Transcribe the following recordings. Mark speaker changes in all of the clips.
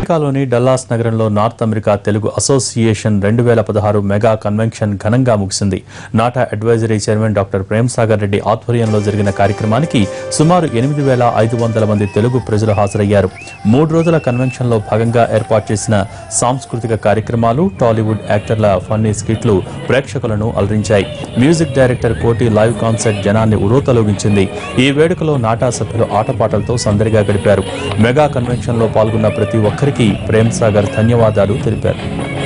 Speaker 1: అమెరికాలోని డల్లాస్ నగరంలో north America Telugu association రెండు వేల పదహారు మెగా కన్వెన్షన్ ఘనంగా ముగిసింది NATA advisory chairman doctor Prem Sagar Reddy ఆధ్వర్యంలో జరిగిన కార్యక్రమానికి సుమారు ఎనిమిది వేల ఐదు వందల మంది తెలుగు ప్రజలు హాజరయ్యారు మూడు రోజుల కన్వెన్షన్లో భాగంగా ఏర్పాటు చేసిన సాంస్కృతిక కార్యక్రమాలు టాలీవుడ్ యాక్టర్ల ఫన్నీ స్కిట్లు ప్రేక్షకులను అలరించాయి music director Koti live concert జనాన్ని ఉరోతలోగించింది ఈ వేడుకలో నాటా సభ్యులు ఆటపాటలతో సందడిగా గడిపారు మెగా కన్వెన్షన్ లో పాల్గొన్న ప్రతి ఒక్కరికి ప్రేమ్ సాగర్ ధన్యవాదాలు తెలిపారు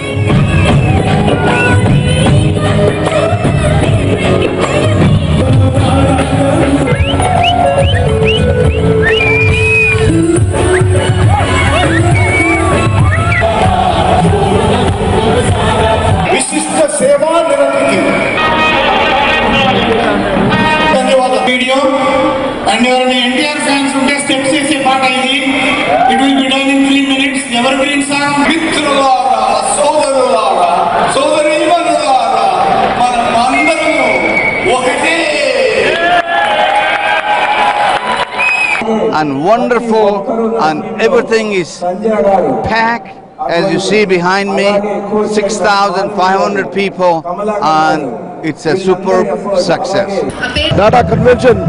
Speaker 2: విశిష్ట సేవా నిరతికి ధన్యవాదాలు వీడియో అండ్ ఎవరైనా ఎన్టీఆర్ ఫ్యాన్స్ ఉంటే స్టెప్స్ చేసే పాట ఇది it will be done in three minutes evergreen song మిత్రులారా సోదరులారా సోదరీమణులారా మనం అందరము ఒకటే
Speaker 3: and wonderful and everything is packed as you see behind me 6500 people and it's a superb success
Speaker 4: NATA convention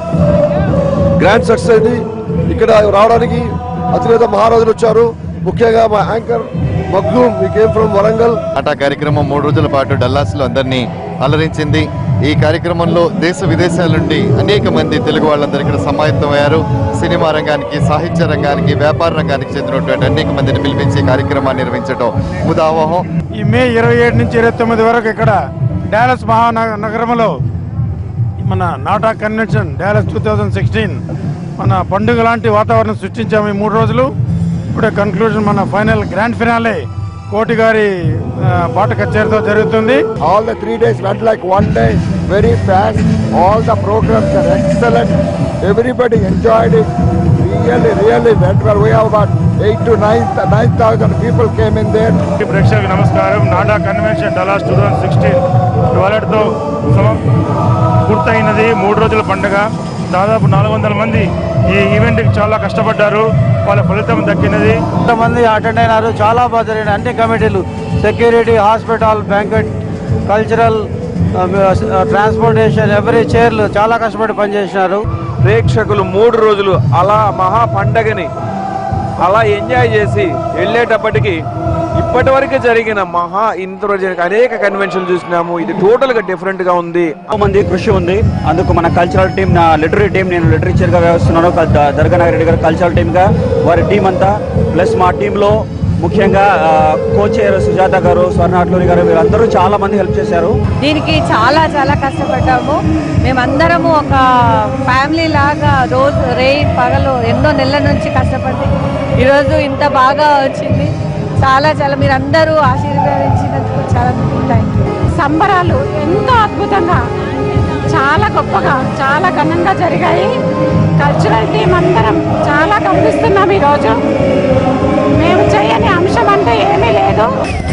Speaker 4: grand success అయింది ఇక్కడ రావడానికి అతినేత మహారాజులు వచ్చారు ముఖ్యంగా మా యాంకర్ మగ్దూమ్ మీ కేమ్ ఫ్రమ్ వరంగల్
Speaker 5: ఆట కార్యక్రమం మూడు రోజుల పాటు డల్లాస్లో అందరినీ అలరించింది ఈ కార్యక్రమంలో దేశ విదేశాల నుండి అనేక మంది తెలుగు వాళ్ళందరూ ఇక్కడ సమాయత్తమయ్యారు సినిమా రంగానికి సాహిత్య రంగానికి వ్యాపార రంగానికి చెందినటువంటి అనేక మందిని పిలిపించి ఈ కార్యక్రమాన్ని నిర్వహించడం ముదావహం
Speaker 6: ఈ మే ఇరవై ఏడు నుంచి ఇరవై తొమ్మిది వరకు ఇక్కడ డాలస్ మహానగ నగరంలో మన NATA convention Dallas two thousand sixteen మన పండుగ లాంటి వాతావరణం సృష్టించాము ఈ మూడు రోజులు ఇప్పుడే కన్క్లూజన్ మన ఫైనల్ గ్రాండ్ ఫినాలే కోటి గారి ఆ, పాట కచేరీతో జరుగుతుంది
Speaker 4: all the three days went like one day very fast all the programmes are excellent everybody enjoyed it really really went well we have about eight to nine nine thousand people came in there
Speaker 6: ప్రేక్షకులకు నమస్కారం NATA convention Dallas two thousand sixteen ఇవాళతో పూర్తయినది మూడు రోజుల పండుగ దాదాపు నాలుగు వందల మంది ఈ ఈవెంట్కి చాలా కష్టపడ్డారు వాళ్ళ ఫలితం దక్కినది
Speaker 7: కొంతమంది అటెండ్ అయినారు చాలా బాగా జరిగిన అన్ని కమిటీలు security hospital banquet cultural transportation every చైర్లు చాలా కష్టపడి పనిచేసినారు
Speaker 8: ప్రేక్షకులు మూడు రోజులు అలా మహా పండగని అలా ఎంజాయ్ చేసి వెళ్ళేటప్పటికి ఇప్పటి వరకు జరిగిన మహా ఇంత రోజు అనేక కన్వెన్షన్ చూసినాము ఇది టోటల్ గా డిఫరెంట్ గా ఉంది
Speaker 7: ఎక్కువ మంది కృషి ఉంది అందుకు మన కల్చరల్ టీం నా లిటరీ టీం నేను లిటరేచర్గా వ్యవస్తున్నాను దర్గా రెడ్డి గారు కల్చరల్ టీంగా వారి టీం అంతా ప్లస్ మా టీంలో ముఖ్యంగా కోచర్ సుజాత గారు స్వర్ణాట్లూరి గారు వీరందరూ చాలా మంది హెల్ప్ చేశారు
Speaker 9: దీనికి చాలా చాలా కష్టపడ్డాము మేమందరము ఒక ఫ్యామిలీ లాగా రోజు రే పగలు ఎన్నో నెలల నుంచి కష్టపడి ఈరోజు ఇంత బాగా వచ్చింది చాలా చాలా మీరందరూ ఆశీర్వదించినందుకు చాలా థ్యాంక్ యూ
Speaker 10: సంబరాలు ఎంతో అద్భుతంగా చాలా గొప్పగా చాలా ఘనంగా జరిగాయి కల్చరల్ టీం అందరం చాలా గర్విస్తున్నాం ఈరోజు మేము చేయని అంశం అంటే ఏమీ లేదు